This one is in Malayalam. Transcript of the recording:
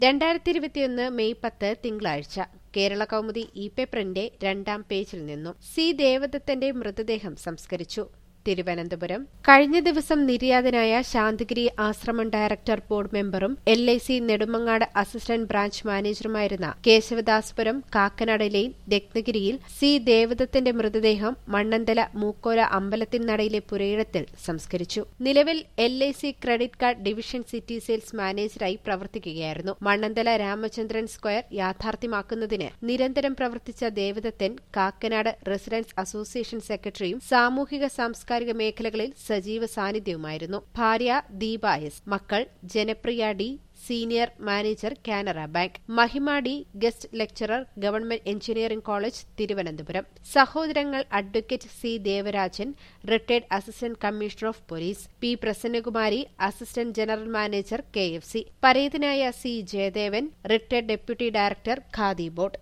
രണ്ടായിരത്തി ഇരുപത്തിയൊന്ന് മെയ് പത്ത് തിങ്കളാഴ്ച കേരള കൗമുദി ഇ പേപ്പറിന്റെ രണ്ടാം പേജിൽ നിന്നും സി ദേവദത്തന്റെ മൃതദേഹം സംസ്കരിച്ചു തിരുവനന്തപുരം കഴിഞ്ഞ ദിവസം നിര്യാതനായ ശാന്തിഗിരി ആശ്രമം ഡയറക്ടർ ബോർഡ് മെമ്പറും L I C Nedumangad assistant branch മാനേജറുമായിരുന്ന കേശവദാസ്പുരം കാക്കനാട് ലൈൻ രത്നഗിരിയിൽ സി ദേവദത്തന്റെ മൃതദേഹം മണ്ണന്തല മൂക്കോല അമ്പലത്തിൻ നടയിലെ പുരയിടത്തിൽ സംസ്കരിച്ചു നിലവിൽ L I C credit card division city sales മാനേജറായി പ്രവർത്തിക്കുകയായിരുന്നു മണ്ണന്തല രാമചന്ദ്രൻ സ്ക്വയർ യാഥാർത്ഥ്യമാക്കുന്നതിന് നിരന്തരം പ്രവർത്തിച്ച ദേവദത്തൻ കാക്കനാട് റെസിഡൻസ് അസോസിയേഷൻ സെക്രട്ടറിയും സാമൂഹിക സാംസ്കാരിക മേഖലകളിൽ സജീവ സാന്നിധ്യവുമായിരുന്നു ഭാര്യ ദീപ എസ് മക്കൾ Janapriya D senior manager Canara bank Mahima D guest lecturer government engineering college Thiruvananthapuram സഹോദരങ്ങൾ advocate C Devarajan retired assistant commissioner of police P Prasannakumari assistant general manager K F C പരേതനായ C Jayadevan retired deputy director Khadi board